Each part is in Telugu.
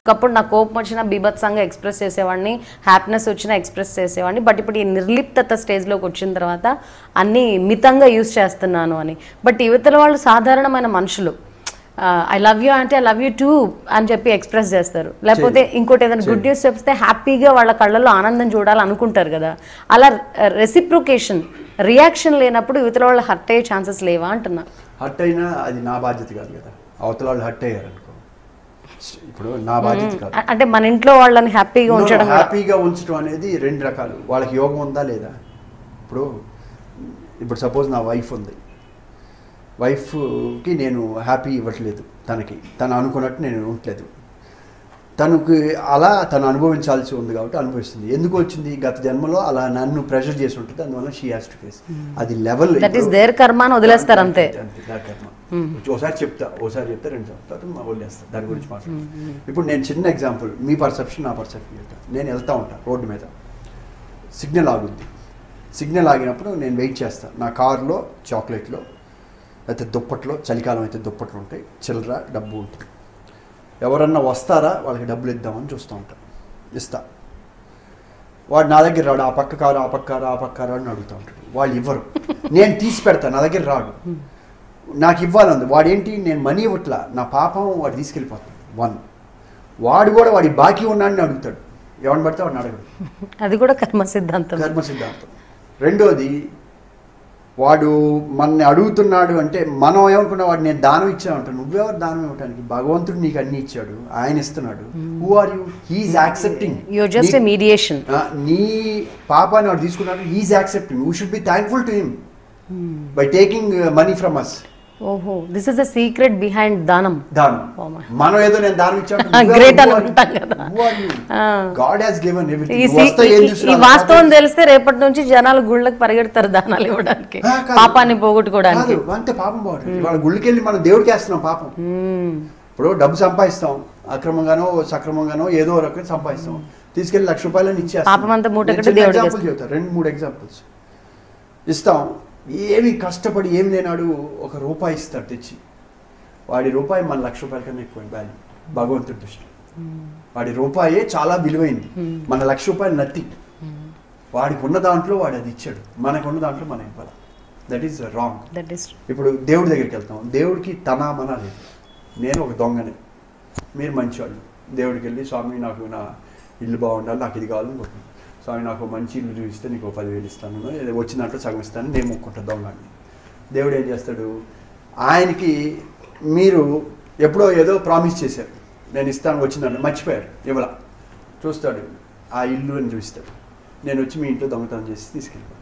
ఒకప్పుడు నా కోపం వచ్చినా బీభత్సంగా ఎక్స్ప్రెస్ చేసేవాడిని హ్యాపీనెస్ వచ్చినా ఎక్స్ప్రెస్ చేసేవాడిని బట్ ఇప్పుడు ఈ నిర్లిప్తత స్టేజ్లోకి వచ్చిన తర్వాత అన్నీ మితంగా యూస్ చేస్తున్నాను అని బట్ యువతల వాళ్ళు సాధారణమైన మనుషులు ఐ లవ్ యూ అంటే ఐ లవ్ యూ టూ అని చెప్పి ఎక్స్ప్రెస్ చేస్తారు లేకపోతే ఇంకోటి ఏదైనా గుడ్ న్యూస్ చెప్తే హ్యాపీగా వాళ్ళ కళ్ళల్లో ఆనందం చూడాలి అనుకుంటారు కదా అలా రెసిప్రొకేషన్ రియాక్షన్ లేనప్పుడు యువతల వాళ్ళు హర్ట్ అయ్యే ఛాన్సెస్ లేవా అంటున్నా హర్ట్ అయినా అది నా బాధ్యత కాదు కదా అవతల వాళ్ళు హర్ట్ అయ్యారు అనుకో ఇప్పుడు నా బాధ్యత కాదు అ- అంటే మన ఇంట్లో వాళ్ళని హ్యాపీగా ఉంచడం కూడా హ్యాపీగా ఉంచడం అనేది రెండు రకాలు వాళ్ళకి యోగం ఉందా లేదా ఇప్పుడు ఇప్పుడు సపోజ్ నా వైఫ్ ఉంది వైఫ్కి నేను హ్యాపీ ఇవ్వట్లేదు తనకి తను అనుకున్నట్టు నేను ఉండట్లేదు తనకు అలా తను అనుభవించాల్సి ఉంది కాబట్టి అనుభవిస్తుంది ఎందుకు వచ్చింది గత జన్మలో అలా నన్ను ప్రెషర్ చేసి ఉంటుంది అందువల్ల షీ హ్యాస్ టు ఫేస్ అది లెవెల్ దట్ ఈస్ దేర్ కర్మ అని వదిలేస్తారు అంతే అంతే దాని కర్మ ఒకసారి చెప్తా ఒకసారి చెప్తా రెండు సార్లు తర్వాత మా వదిలేస్తా దాని గురించి మాట్లాడు ఇప్పుడు నేను చిన్న ఎగ్జాంపుల్ మీ పర్సెప్షన్ నా పర్సెప్షన్ చెప్తా నేను వెళ్తా ఉంటా రోడ్డు మీద సిగ్నల్ ఆగుద్ది సిగ్నల్ ఆగినప్పుడు నేను వెయిట్ చేస్తాను నా కారులో చాక్లెట్లో అయితే దుప్పట్లో చలికాలం అయితే దుప్పట్లు ఉంటాయి చిల్లర డబ్బు ఉంటుంది ఎవరన్నా వస్తారా వాళ్ళకి డబ్బులు ఇద్దామని చూస్తూ ఉంటాను ఇస్తా వాడు నా దగ్గర రాడు ఆ పక్క కారు ఆ పక్క కారు ఆ పక్క కారు అని అడుగుతూ ఉంటాడు వాళ్ళు ఇవ్వరు నేను తీసి పెడతాను నా దగ్గర రాడు నాకు ఇవ్వాలంది వాడేంటి నేను మనీ ఇవ్వట్లా నా పాపం వాడు తీసుకెళ్ళిపోతాడు వన్ వాడు కూడా వాడి బాకీ ఉన్నాడని అడుగుతాడు ఎవరిని పడితే వాడిని అడగడు అది కూడా కర్మ సిద్ధాంతం కర్మ సిద్ధాంతం రెండోది వాడు మనని అడుగుతున్నాడు అంటే మనం ఏమనుకున్నా వాడు నేను దానం ఇచ్చామంటాను నువ్వెవరు దానం ఇవ్వటానికి భగవంతుడు నీకు అన్ని ఇచ్చాడు ఆయన ఇస్తున్నాడు who are you he's accepting your just a mediation నీ పాపాన్ని వాడు తీసుకున్నాడు he's accepting you should be thankful to him by taking money from us ఓహో this is the secret behind దానం దానం Oh my. మనం ఏదో నేను దానం Great అనుకుంటాం కదా. Ah. గాడ్ హాస్ గివెన్ ఈ ఎవ్రీథింగ్ సీ- వస్తే ఏం ఈ- ఈ చూసినా వాస్తవం తెలిస్తే రేపటి నుంచి జనాలు గుళ్ళకి పరిగెడతారు దానాలు ఇవ్వడానికి ఆ, కాదు. పాపాన్ని పోగొట్టుకోవడానికి కాదు అంతే పాపం పోవడం ఇవాళ గుళ్ళకి వెళ్ళి మనం దేవుడికి వేస్తున్నాం పాపం మ్మ్. ఇప్పుడు డబ్బు సంపాదిస్తాం అక్రమంగానో సక్రమంగానో ఏదో ఒక రకంగా సంపాదిస్తాం తీసుకెళ్ళి లక్ష రూపాయలని ఇచ్చేస్తాం పాపం అంతా మూట నేను కట్టి చిన్న దేవుడికి example చెబుతా రెండు మూడు ఎగ్జాంపుల్స్ ఇస్తాం ఏమి కష్టపడి ఏం లేనాడు ఒక రూపాయి ఇస్తాడు తెచ్చి వాడి రూపాయి మన లక్ష రూపాయల కన్నా ఎక్కువ వాల్యూ భగవంతుడి దృష్టి వాడి రూపాయే చాలా విలువైంది మన లక్ష రూపాయలు నత్తి వాడికి ఉన్న దాంట్లో వాడు అది ఇచ్చాడు మనకున్న దాంట్లో మనం ఇవ్వాలి that is wrong that is ఇప్పుడు దేవుడి దగ్గరికి వెళ్తాం దేవుడికి తన మన లేదు నేను ఒక దొంగని మీరు మంచివాళ్ళు దేవుడికి వెళ్ళి స్వామి నాకు నా ఇల్లు బాగుండాలి నాకు ఇది కావాలని కోరుకుంటాను స్వామి నాకు మంచి ఇల్లు చూపిస్తే నీకు ఓ పదివేలు ఇస్తాను ఏదో వచ్చిన దాంట్లో సగం ఇస్తాను నేను మొక్కుంటా దొంగని దేవుడు ఏం చేస్తాడు ఆయనకి మీరు ఎప్పుడో ఏదో ప్రామిస్ చేశారు నేను ఇస్తాను వచ్చిందంటే మర్చిపోయారు ఇవ్వలా చూస్తాడు ఆ ఇల్లు అని చూపిస్తాడు నేను వచ్చి మీ ఇంట్లో దొంగతనం చేసి తీసుకెళ్ళిపోతాను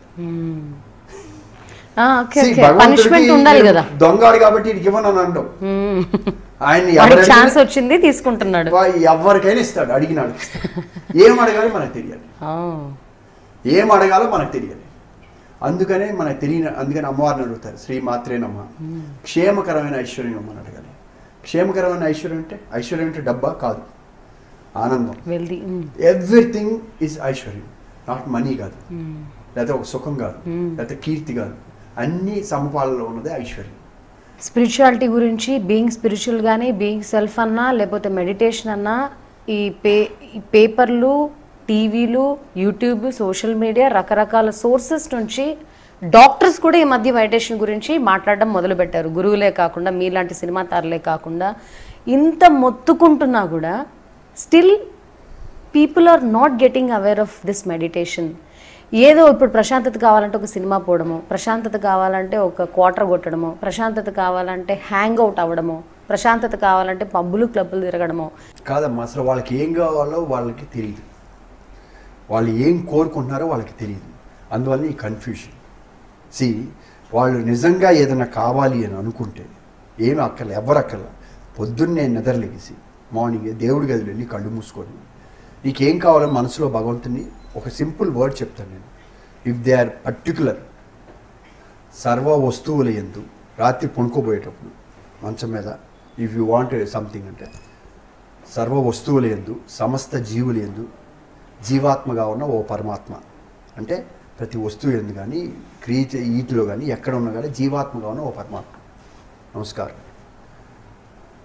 ఓకే See, ఓకే భగవంతుడికి పనిష్మెంట్ ఉండాలి కదా దొంగాడు కాబట్టి వీడికి ఇవ్వను అని అంటాం మ్మ్. ఆయన వాడికి ఎవరైనా- ఛాన్స్ వచ్చింది తీసుకుంటున్నాడు వా- ఎవరికైనా ఇస్తాడు అడిగినాడు ఏం అడగాలో మనకు తెలియాలి ఆ. ఏం అడగాలో మనకు తెలియాలి అందుకనే మనకు తెలియని అందుకని అమ్మవారిని అడుగుతారు శ్రీ మాత్రే నమ్మ క్షేమకరమైన ఐశ్వర్యం ఇవ్వమని అడగాలి క్షేమకరమైన ఐశ్వర్యం అంటే ఐశ్వర్యం అంటే డబ్బా కాదు ఆనందం వెల్దీ ఎవ్రీథింగ్ ఈజ్ ఐశ్వర్యం నాట్ మనీ కాదు లేకపోతే ఒక సుఖం కాదు లేకపోతే కీర్తి కాదు అన్ని సమపాలలో ఉన్నదే ఐశ్వర్యం స్పిరిచువాలిటీ గురించి బీయింగ్ స్పిరిచువల్ కానీ బీయింగ్ సెల్ఫ్ అన్నా లేకపోతే మెడిటేషన్ అన్నా ఈ పే ఈ పేపర్లు టీవీలు యూట్యూబ్ సోషల్ మీడియా రకరకాల సోర్సెస్ నుంచి డాక్టర్స్ కూడా ఈ మధ్య మెడిటేషన్ గురించి మాట్లాడడం మొదలుపెట్టారు గురువులే కాకుండా మీలాంటి సినిమా తారలే కాకుండా ఇంత మొత్తుకుంటున్నా కూడా still people are not getting aware of this meditation ఏదో ఇప్పుడు ప్రశాంతత కావాలంటే ఒక సినిమా పోవడము ప్రశాంతత కావాలంటే ఒక క్వార్టర్ కొట్టడము ప్రశాంతత కావాలంటే హ్యాంగ్ అవుట్ అవ్వడము ప్రశాంతత కావాలంటే పబ్బులు క్లబ్బులు తిరగడము కాదమ్మా అసలు వాళ్ళకి ఏం కావాలో వాళ్ళకి తెలియదు వాళ్ళు ఏం కోరుకుంటున్నారో వాళ్ళకి తెలియదు అందువల్ల ఈ కన్ఫ్యూషన్ సి వాళ్ళు నిజంగా ఏదైనా కావాలి అని అనుకుంటే ఏమి అక్కర్లే ఎవరు అక్కర్లే పొద్దున్నే నిద్రలేసి మార్నింగ్ దేవుడి గదిలో వెళ్ళి కళ్ళు మూసుకొని నీకేం కావాలో మనసులో భగవంతుని ఒక సింపుల్ వర్డ్ చెప్తాను నేను ఇఫ్ దే ఆర్ పర్టికులర్ సర్వ వస్తువుల ఎందు రాత్రి పడుకోబోయేటప్పుడు మంచం మీద ఇఫ్ యూ వాంట్ సంథింగ్ అంటే సర్వ వస్తువుల ఎందు సమస్త జీవుల ఎందు జీవాత్మగా ఉన్న ఓ పరమాత్మ అంటే ప్రతి వస్తువు ఎందు కానీ క్రియ ఈటిలో కానీ ఎక్కడ ఉన్నా కానీ జీవాత్మగా ఉన్న ఓ పరమాత్మ నమస్కారం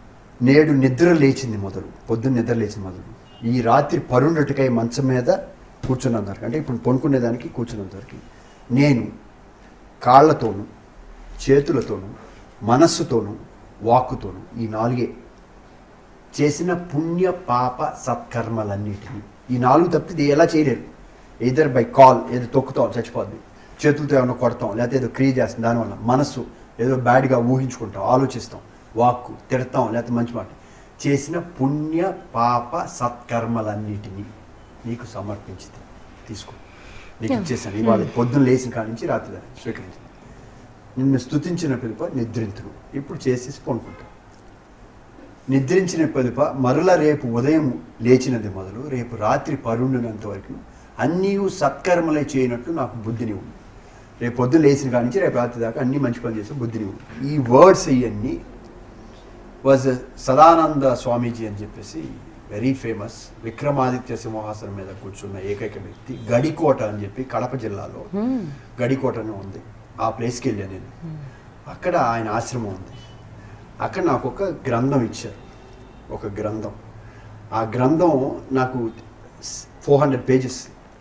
నేడు నిద్ర లేచింది మొదలు పొద్దున్న నిద్ర లేచింది మొదలు ఈ రాత్రి పరుండటికై మంచం మీద కూర్చున్నంత వరకు అంటే ఇప్పుడు పనుకునేదానికి కూర్చున్నంత వరకు నేను కాళ్ళతోనూ చేతులతోనూ మనస్సుతోనూ వాక్కుతోనూ ఈ నాలుగే చేసిన పుణ్య పాప సత్కర్మలన్నిటిని ఈ నాలుగు తప్పితే ఇది ఎలా చేయలేరు ఇద్దరు బై కాల్ ఏదో తొక్కుతాం చచ్చిపోద్ది చేతులతో ఏమైనా కొడతాం లేకపోతే ఏదో క్రియ చేస్తాం దానివల్ల మనస్సు ఏదో బ్యాడ్గా ఊహించుకుంటాం ఆలోచిస్తాం వాక్కు తిడతాం లేకపోతే మంచి మాట చేసిన పుణ్య పాప సత్కర్మలన్నిటినీ నీకు సమర్పించింది తీసుకో నీకు ఇచ్చేసాను ఇవాళ పొద్దున్న లేచిన కాడి నుంచి రాత్రి దాకా స్వీకరించింది నిన్ను స్తుతించిన పిలుప నిద్రింతును ఇప్పుడు చేసేసి పనుకుంటాం నిద్రించిన పిలుప మరల రేపు ఉదయం లేచినది మొదలు రేపు రాత్రి పరుండినంత వరకు అన్నీ సత్కర్మలే చేయనట్టు నాకు బుద్ధిని ఉంది రేపు పొద్దున్న లేచిన కాడి నుంచి రేపు రాత్రి దాకా అన్ని మంచి పని చేసే బుద్ధిని ఉంది ఈ వర్డ్స్ ఇవన్నీ వాజ్ సదానంద స్వామీజీ అని చెప్పేసి వెరీ ఫేమస్ విక్రమాదిత్య సింహాసనం మీద కూర్చున్న ఏకైక వ్యక్తి గడికోట అని చెప్పి కడప జిల్లాలో గడికోట అని ఉంది ఆ ప్లేస్కి వెళ్ళాను నేను అక్కడ ఆయన ఆశ్రమం ఉంది అక్కడ నాకు ఒక గ్రంథం ఇచ్చారు ఒక గ్రంథం ఆ గ్రంథం నాకు ఫోర్ హండ్రెడ్ పేజెస్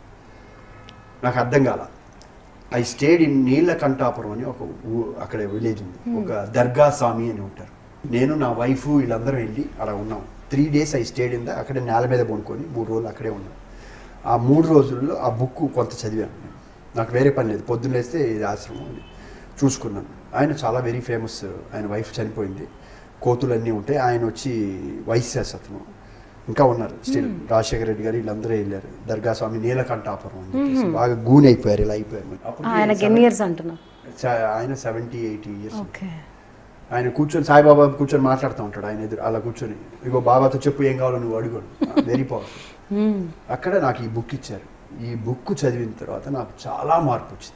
నాకు అర్థం కాల ఐ స్టేడ్ ఇన్ నీలకంఠాపురం అని ఒక ఊ అక్కడ విలేజ్ ఉంది ఒక దర్గా స్వామి అని ఉంటారు నేను నా వైఫ్ వీళ్ళందరం వెళ్ళి అక్కడ ఉన్నాం three days I stayed in the అక్కడే నేల మీద పడుకొని మూడు రోజులు అక్కడే ఉన్నాం ఆ మూడు రోజుల్లో ఆ బుక్ కొంత చదివాను నేను నాకు వేరే పని లేదు పొద్దున్న లేస్తే ఇది ఆశ్రమం ఉంది చూసుకున్నాను ఆయన చాలా వెరీ ఫేమస్ ఆయన వైఫ్ చనిపోయింది కోతులు అన్నీ ఉంటాయి ఆయన వచ్చి వైశ్యాస్ అతను ఇంకా ఉన్నారు స్టిల్ రాజశేఖర రెడ్డి గారు వీళ్ళందరూ వెళ్ళారు దర్గా స్వామి నీలకంఠాపురం అని చెప్పేసి బాగా గూన్ అయిపోయారు ఇలా అయిపోయారు అప్పుడు ఆయనకి ఎన్ని ఇయర్స్ అంటున్నా చ- ఆయన సెవెంటీ ఎయిటీ ఇయర్స్ ఓకే ఆయన కూర్చొని సాయిబాబా కూర్చొని మాట్లాడుతూ ఉంటాడు ఆయన ఎదురు అలా కూర్చొని ఇగో బాబాతో చెప్పు ఏం కావాలో నువ్వు అడుగు వెరీ పవర్ఫుల్ అక్కడ నాకు ఈ బుక్ ఇచ్చారు ఈ బుక్ చదివిన తర్వాత నాకు చాలా మార్పు వచ్చింది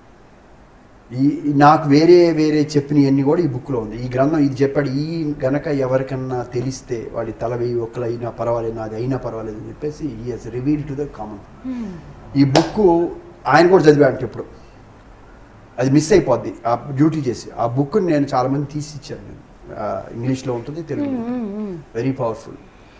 ఈ ఈ నాకు వేరే వేరే చెప్పినవన్నీ కూడా ఈ బుక్లో ఉంది ఈ గ్రంథం ఇది చెప్పాడు ఈ గనక ఎవరికన్నా తెలిస్తే వాడి తల వెయ్యి ఒక్కలు అయినా పర్వాలేదు నాది అయినా పర్వాలేదు అని చెప్పేసి ఈ he's reveal to the common ఈ బుక్ ఆయన కూడా చదివాడు ఇప్పుడు అది మిస్ అయిపోద్ది ఆ డ్యూటీ చేసి ఆ బుక్ నేను చాలా మంది తీసి ఇచ్చాను నేను ఆ, ఇంగ్లీష్లో ఉంటుంది తెలుగులో ఉంటుంది వెరీ పవర్ఫుల్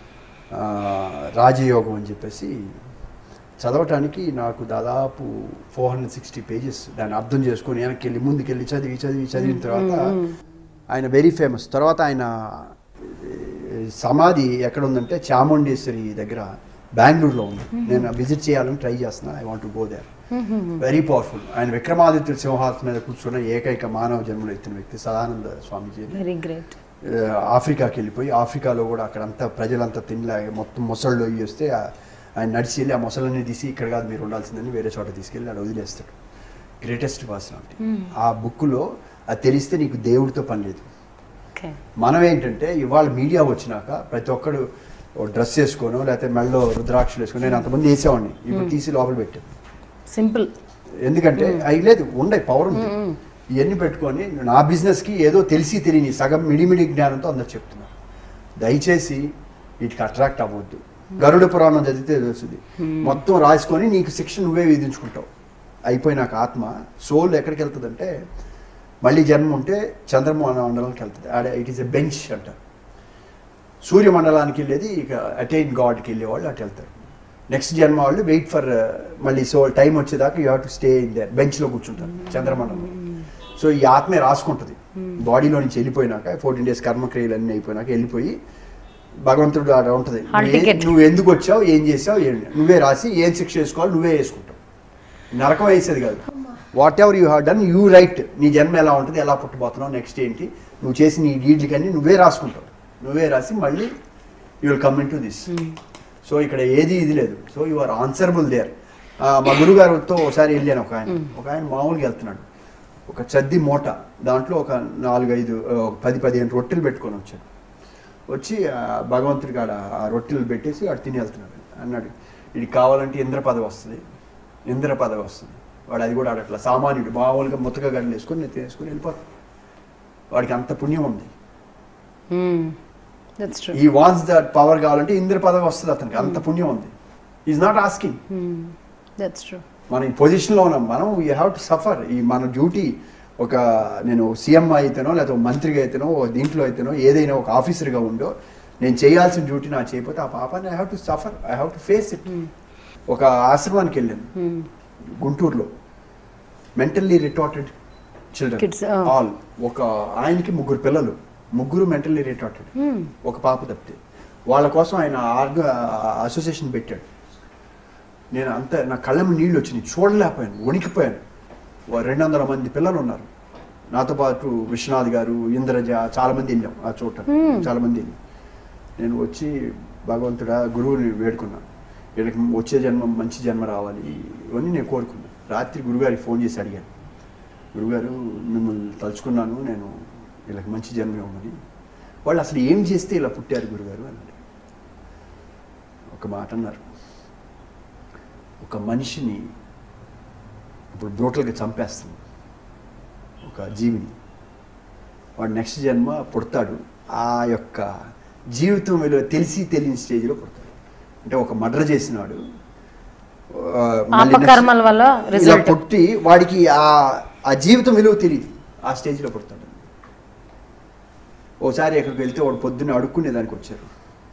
రాజయోగం అని చెప్పేసి చదవటానికి నాకు దాదాపు ఫోర్ హండ్రెడ్ సిక్స్టీ పేజెస్ దాన్ని అర్థం చేసుకొని వెనక్కి వెళ్ళి ముందుకెళ్ళి చదివి చదివి చదివిన తర్వాత ఆయన వెరీ ఫేమస్ తర్వాత ఆయన ఏ, సమాధి ఎక్కడ ఉందంటే చాముండేశ్వరి దగ్గర బెంగళూరులో ఉంది నేను విజిట్ చేయాలని ట్రై చేస్తున్నా I want go there very powerful ఆయన విక్రమాదిత్య సింహాసనం మీద కూర్చున్న ఏకైక మానవ జన్మలో ఎత్తిన వ్యక్తి సదానంద స్వామీజీ అని. వెరీ గ్రేట్ ఆ, ఆఫ్రికాకి వెళ్ళిపోయి ఆఫ్రికాలో కూడా అక్కడంతా ప్రజలంతా తినలే మొత్తం మొసళ్ళు అయ్యి వస్తే ఆ- ఆయన నడిచి వెళ్ళి ఆ మొసలన్నీ తీసి ఇక్కడ కాదు మీరు ఉండాల్సిందని వేరే చోట తీసుకెళ్ళి అక్కడ వదిలేస్తాడు గ్రేటెస్ట్ పర్సనాలిటీ ఆ బుక్లో అది తెలిస్తే నీకు దేవుడితో పని లేదు ఓకే మనం ఏంటంటే ఇవాళ మీడియా వచ్చినాక ప్రతి ఒక్కడు ఓ డ్రెస్ వేసుకోను లేకపోతే మెళ్ళలో రుద్రాక్షలు వేసుకొని నేను అంతమంది వేసేవాడిని ఇప్పుడు తీసి లోపల పెట్టాను సింపుల్ ఎందుకంటే అవి లేదు ఉండే పవర్ ఉంది ఇవన్నీ పెట్టుకొని నా బిజినెస్కి ఏదో తెలిసి తెలియని సగం మిడిమిడి జ్ఞానంతో అందరు చెప్తున్నారు దయచేసి వీటికి అట్రాక్ట్ అవ్వద్దు గరుడ పురాణం చదివితే తెలుస్తుంది మొత్తం రాసుకొని నీకు శిక్ష నువ్వే విధించుకుంటావు అయిపోయినాక ఆత్మ సోల్ ఎక్కడికి వెళ్తుందంటే మళ్ళీ జన్మ ఉంటే చంద్రమోహన మండలానికి వెళ్తుంది ఆడ ఇట్ ఈస్ ఎ బెంచ్ అంటారు సూర్యమండలానికి వెళ్ళేది ఇక అటైన్ గాడ్కి వెళ్ళేవాళ్ళు అటు వెళ్తారు నెక్స్ట్ జన్మ వాళ్ళు వెయిట్ ఫర్ మళ్ళీ సో టైం వచ్చేదాకా you have to stay in the బెంచ్లో కూర్చుంటారు చంద్రమండలం సో ఈ ఆత్మే రాసుకుంటుంది బాడీలో నుంచి వెళ్ళిపోయినాక ఫోర్టీన్ డేస్ కర్మక్రియలు అన్నీ అయిపోయినాక వెళ్ళిపోయి భగవంతుడు ఆడ ఉంటుంది Hall నువ్వు ఏ- ticket. నువ్వు ఎందుకు వచ్చావు ఏం చేసావు ఏం నువ్వే రాసి ఏం శిక్ష వేసుకోవాలి నువ్వే వేసుకుంటావు నరకం వేసేది కాదు whatever you have done you write నీ జన్మ ఎలా ఉంటుంది ఎలా పుట్టబోతున్నావు నెక్స్ట్ ఏంటి నువ్వు చేసిన ఈ డీడ్లకన్నీ నువ్వే రాసుకుంటావు నువ్వే రాసి మళ్ళీ you will come into this so ఇక్కడ ఏది ఇది లేదు so you are answerable there మా గురుగారితో ఒకసారి వెళ్ళాను ఒక ఆయన ఒక ఆయన మామూలుగా వెళ్తున్నాడు ఒక చద్ది మూట దాంట్లో ఒక నాలుగైదు ఆ, ఒక పది పదిహేను రొట్టెలు పెట్టుకొని వచ్చాడు వచ్చి ఆ భగవంతుడికి ఆడ ఆ రొట్టెలు పెట్టేసి ఆడు తిని వెళ్తున్నాడు అన్నాడు ఇది కావాలంటే ఇంద్ర పదవి వస్తుంది ఇంద్ర పదవి వస్తుంది వాడు అది కూడా ఆడట్లా సామాన్యుడు మామూలుగా ముతక గడ్డలు వేసుకొని నెత్తి వేసుకొని వెళ్ళిపోతాడు వాడికి అంత పుణ్యం ఉంది దట్స్ ట్రూ ఈ వాన్స్ దట్ పవర్ కావాలంటే ఇంద్ర పదవి వస్తుంది అతనికి అంత పుణ్యం ఉంది is not asking that's true మనం ఈ పొజిషన్లో ఉన్నాం మనం వీ హ్యావ్ టు సఫర్ ఈ మన డ్యూటీ ఒక నేను సీఎం అయితేనో లేకపోతే ఒక మంత్రిగా అయితేనో ఓ దీంట్లో అయితేనో ఏదైనా ఒక ఆఫీసర్గా ఉండో నేను చేయాల్సిన డ్యూటీ నాకు చేయకపోతే ఆ పాపాన్ని I have to suffer I have to face it ఒక ఆశ్రమానికి వెళ్ళాను గుంటూరులో mentally retarded children Kids, ah. All ఒక ఆయనకి ముగ్గురు పిల్లలు ముగ్గురు మెంటల్లీ రిటార్టెడ్ ఒక పాప తప్పితే వాళ్ళ కోసం ఆయన ఆర్గ అసోసియేషన్ పెట్టాడు నేను అంత నా కళ్ళము నీళ్ళు వచ్చినాయి చూడలేకపోయాను వణికిపోయాను ఓ రెండు వందల మంది పిల్లలు ఉన్నారు నాతో పాటు విశ్వనాథ్ గారు ఇంద్రజ చాలా మంది వెళ్ళాం ఆ చోట చాలా మంది వెళ్ళాం నేను వచ్చి భగవంతుడా గురువుని వేడుకున్నాను వీళ్ళకి వచ్చే జన్మ మంచి జన్మ రావాలి ఇవన్నీ నేను కోరుకున్నాను రాత్రి గురుగారికి ఫోన్ చేసి అడిగాను గురుగారు మిమ్మల్ని తలుచుకున్నాను నేను వీళ్ళకి మంచి జన్మ ఇవ్వమని వాళ్ళు అసలు ఏం చేస్తే ఇలా పుట్టారు గురుగారు అని అడిగాను. ఒక మాట అన్నారు ఒక మనిషిని ఇప్పుడు బ్రోటల్గా చంపేస్తుంది ఒక జీవిని వాడు నెక్స్ట్ జన్మ పుడతాడు ఆ యొక్క జీవితం విలువ తెలిసి తెలియని స్టేజ్లో పుడతాడు అంటే ఒక మర్డర్ చేసినాడు ఆ, మళ్ళీ next- పాపకర్మల వల్ల ఇలా రిజల్ట్ పుట్టి వాడికి ఆ ఆ జీవితం విలువ తెలియదు ఆ స్టేజ్లో పుడతాడు ఓసారి ఎక్కడికి వెళ్తే వాడు పొద్దున్న అడుక్కునే దానికి వచ్చారు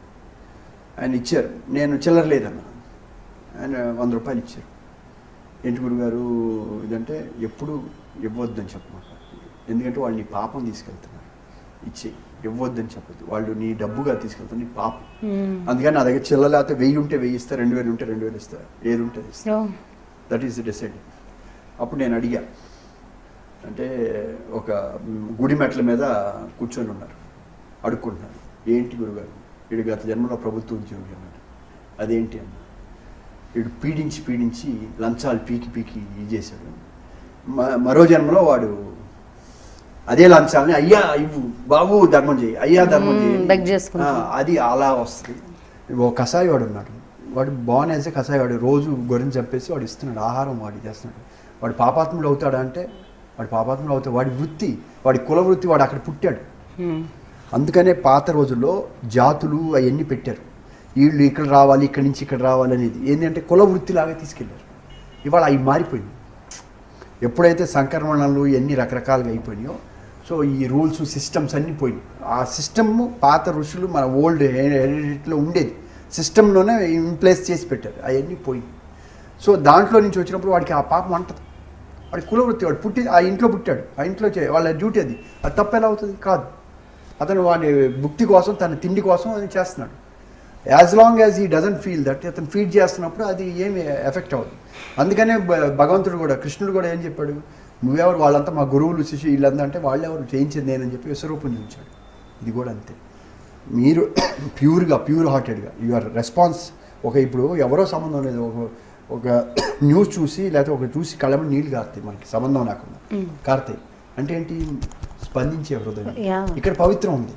ఆయన ఇచ్చారు నేను చిల్లర లేదన్నా ఆయన వంద రూపాయలు ఇచ్చారు ఏంటి గురుగారు ఇదంటే ఎప్పుడు ఇవ్వద్దని చెప్పమాట ఎందుకంటే వాళ్ళు నీ పాపం తీసుకెళ్తున్నారు ఇచ్చి ఇవ్వద్దని చెప్పదు వాళ్ళు నీ డబ్బుగా తీసుకెళ్తారు నీ పాపం అందుకని నా దగ్గర చిల్లర లేకపోతే వెయ్యి ఉంటే వెయ్యి ఇస్తా రెండు వేలు ఉంటే రెండు వేలు ఇస్తా ఏది ఉంటే అది ఇస్తా దట్ ఈస్ డిసైడ్ అప్పుడు నేను అడిగా అంటే ఒక మ్, గుడి మెట్ల మీద కూర్చొని ఉన్నారు అడుక్కుంటున్నారు ఏంటి గురుగారు వీడు గత జన్మలో ప్రభుత్వ ఉద్యోగి అన్నాడు అదేంటి అన్న వీడు పీడించి పీడించి లంచాలు పీకి పీకి ఇది చేశాడు మ- మరో జన్మలో వాడు అదే లంచాలని అయ్యా ఇవ్వు బాబు ధర్మం చేయి అయ్యా ధర్మం మ్మ్, చేయి beg చేసుకుంటాడు. ఆ, అది అలా వస్తుంది ఓ కషాయి వాడు ఉన్నాడు వాడు బాగునేసే కషాయి వాడు రోజు గొర్రెని చంపేసి వాడు ఇస్తున్నాడు ఆహారం వాడు చేస్తున్నాడు వాడు పాపాత్ముడు అవుతాడా అంటే వాడు పాపాత్ముడు అవుతాడు వాడి వృత్తి వాడి కుల వృత్తి వాడు అక్కడ పుట్టాడు అందుకనే పాత రోజుల్లో జాతులు అవన్నీ పెట్టారు వీళ్ళు ఇక్కడ రావాలి ఇక్కడి నుంచి ఇక్కడ రావాలి అనేది ఏంటంటే కుల వృత్తిలాగా తీసుకెళ్ళారు ఇవాళ అవి మారిపోయింది ఎప్పుడైతే సంక్రమణలు ఎన్ని రకరకాలుగా అయిపోయినాయో సో ఈ రూల్స్ సిస్టమ్స్ అన్నీ పోయినాయి ఆ సిస్టమ్ పాత ఋషులు మన ఓల్డ్ హెరిడిటీలో ఉండేది సిస్టంలోనే ఇంప్లేస్ చేసి పెట్టారు అవన్నీ పోయి సో దాంట్లో నుంచి వచ్చినప్పుడు వాడికి ఆ పాపం అంటది వాడి కులవృత్తి వాడు పుట్టి ఆ ఇంట్లో పుట్టాడు ఆ ఇంట్లో చే వాళ్ళ డ్యూటీ అది అది తప్పు ఎలా అవుతుంది కాదు అతను వాడి భుక్తి కోసం తన తిండి కోసం అది చేస్తున్నాడు యాజ్ లాంగ్ యాజ్ ఈ డజంట్ ఫీల్ దట్ అతను ఫీడ్ చేస్తున్నప్పుడు అది ఏమి ఎఫెక్ట్ అవ్వదు అందుకనే భ- భగవంతుడు కూడా కృష్ణుడు కూడా ఏం చెప్పాడు నువ్వెవరు వాళ్ళంతా మా గురువులు శిష్యు వీళ్ళంతా అంటే వాళ్ళెవరు చేయించింది నేనని చెప్పి విశ్వరూపం చూపించాడు ఇది కూడా అంతే మీరు ప్యూర్గా ప్యూర్ హార్టెడ్గా యువర్ రెస్పాన్స్ ఒక ఇప్పుడు ఎవరో సంబంధం లేదు ఒక ఒక న్యూస్ చూసి లేకపోతే ఒక చూసి కళ్ళమని నీళ్ళు కారుతాయి మనకి సంబంధం లేకుండా కారుతాయి అంటే ఏంటి స్పందించే హృదయం Yeah. ఇక్కడ పవిత్రం ఉంది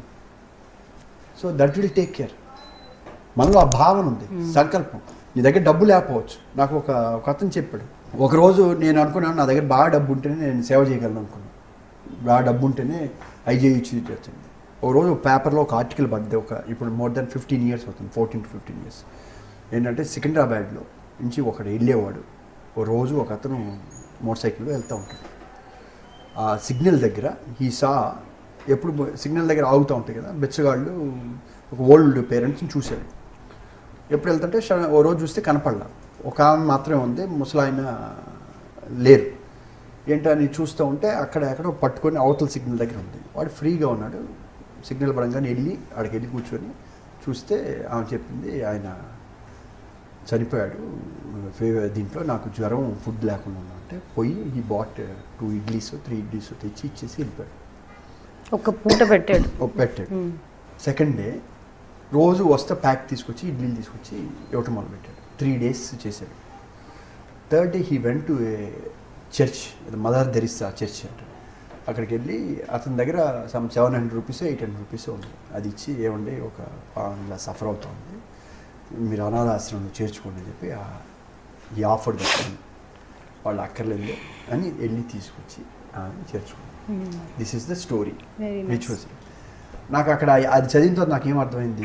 so that will take care మనలో ఆ భావన ఉంది సంకల్పం నీ దగ్గర డబ్బు లేకపోవచ్చు నాకు ఒక ఒక అతను చెప్పాడు ఒకరోజు నేను అనుకున్నాను నా దగ్గర బాగా డబ్బు ఉంటేనే నేను సేవ చేయగలను అనుకున్నాను బాగా డబ్బు ఉంటేనే ఐజేయచ్చు వచ్చింది ఒక రోజు పేపర్లో ఒక ఆర్టికల్ పడ్డది ఒక ఇప్పుడు మోర్ దెన్ ఫిఫ్టీన్ ఇయర్స్ అవుతుంది ఫోర్టీన్ టు ఫిఫ్టీన్ ఇయర్స్ ఏంటంటే సికింద్రాబాద్లో నుంచి ఒకడు వెళ్ళేవాడు ఓ రోజు ఒక అతను మోటార్ సైకిల్లో వెళ్తూ ఉంటాడు ఆ సిగ్నల్ దగ్గర ఈ సా ఎప్పుడు సిగ్నల్ దగ్గర ఆగుతూ ఉంటాయి కదా బెచ్చగాళ్ళు ఒక ఓల్డ్ పేరెంట్స్ని చూశాడు ఎప్పుడు వెళ్తుంటే ష- ఓ రోజు చూస్తే కనపడలా ఒక ఆమె మాత్రమే ఉంది ముసలాయన లేరు ఏంటని చూస్తూ ఉంటే అక్కడ ఎక్కడో పట్టుకొని అవతల సిగ్నల్ దగ్గర ఉంది వాడు ఫ్రీగా ఉన్నాడు సిగ్నల్ పడంగానే వెళ్ళి ఆడికి వెళ్ళి కూర్చొని చూస్తే ఆమె చెప్పింది ఆయన చనిపోయాడు ఫే- దీంట్లో నాకు జ్వరం ఫుడ్ లేకుండా ఉన్నా అంటే పోయి ఈ బాట్ టూ ఇడ్లీస్ త్రీ ఇడ్లీస్ తెచ్చి ఇచ్చేసి వెళ్ళిపోయాడు ఒక పూట పెట్టాడు ఓ పెట్టాడు సెకండ్ డే రోజు వస్తే ప్యాక్ తీసుకొచ్చి ఇడ్లీలు తీసుకొచ్చి ఇవ్వటం మొదలు పెట్టాడు త్రీ డేస్ చేశాడు third day he went to a church Mother Teresa church అంటారు అక్కడికి వెళ్ళి అతని దగ్గర some seven hundred rupees eight hundred rupees ఉంది అది ఇచ్చి ఏమండి ఒక పాపం ఇలా సఫర్ అవుతుంది మీరు అనాథ ఆశ్రమంలో చేర్చుకోండి అని చెప్పి ఆ- ఈ ఆఫర్ దక్కింది వాళ్ళు అక్కర్లేదు అని వెళ్ళి తీసుకొచ్చి ఆమె చేర్చుకున్నాను this is the story Very nice. Rituals నాకు అక్కడ అది చదివిన తర్వాత నాకేం అర్థమైంది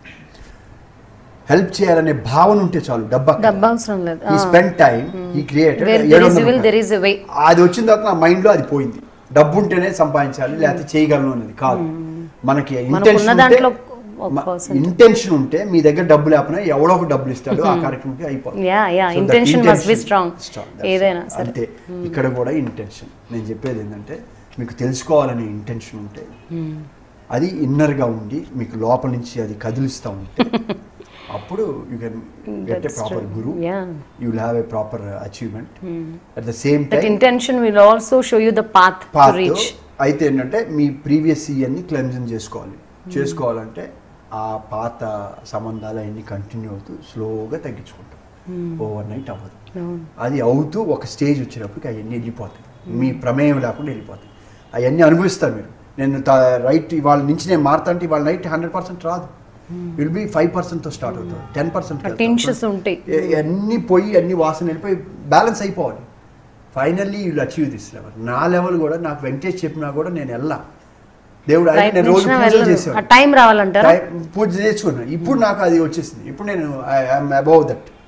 హెల్ప్ చేయాలనే భావన ఉంటే చాలు డబ్బా డబ్బు అవసరం లేదు ఈ స్పెండ్ టైం ఈ created Where there is will, there is a way. అది వచ్చిన తర్వాత నా మైండ్లో అది పోయింది డబ్బు ఉంటేనే సంపాదించాలి లేకపోతే చేయగలను అనేది కాదు మనకి మనకున్న దాంట్లో ఒక percent. ఇంటెన్షన్ ఉంటే మీ దగ్గర డబ్బు లేకపోయినా ఎవడో ఒక డబ్బులు ఇస్తాడు ఆ కార్యక్రమంకి అయిపోతుంది Yeah, yeah. So that Intention must be intention- strong. that's ఏదైనా all. సరే. అంతే ఇక్కడ కూడా ఇంటెన్షన్ నేను చెప్పేది ఏంటంటే మీకు తెలుసుకోవాలనే ఇంటెన్షన్ ఉంటే అది ఇన్నర్గా ఉండి మీకు లోపల నుంచి అది కదిలిస్తూ ఉంటే అప్పుడు you can get a That's proper true. Guru Yeah. You will have a proper achievement at the same That time intention will also show you the path, to path reach. అయితే ఏంటంటే మీ ప్రీవియస్ ఇయర్ని క్లెన్జింగ్ చేసుకోవాలి చేసుకోవాలంటే ఆ పాత సంబంధాలు అవన్నీ కంటిన్యూ అవుతూ స్లోగా తగ్గించుకుంటాం ఓవర్ నైట్ అవ్వదు అవును. అది అవుతూ ఒక స్టేజ్ వచ్చినప్పటికి అవన్నీ వెళ్ళిపోతాయి మీ ప్రమేయం లేకుండా వెళ్ళిపోతాయి అవన్నీ అనుభవిస్తారు మీరు నేను రైట్ ఇవాళ నుంచి నేను మారుతా అంటే ఇవాళ నైట్ హండ్రెడ్ పర్సెంట్ రాదు విల్ బి ఫైవ్ పర్సెంట్తో స్టార్ట్ అవుతుంది టెన్ పర్సెంట్ Tinges ఉంటాయి. అన్ని పోయి అన్ని వాసన వెళ్ళిపోయి బ్యాలెన్స్ అయిపోవాలి finally you achieve this level నా లెవెల్ కూడా నాకు వెంకటేష్ చెప్పినా కూడా నేను వెళ్ళా దేవుడు ఆయన నేను రోజు ప్రయత్నించినా పూజలు వెళ్ళదు. ఆ చేసేవాడు టైం రావాలంటారా టైం- పూజ చేసుకున్నాను ఇప్పుడు నాకు అది వచ్చేసింది ఇప్పుడు నేను ఐఎమ్ అబౌవ్ దట్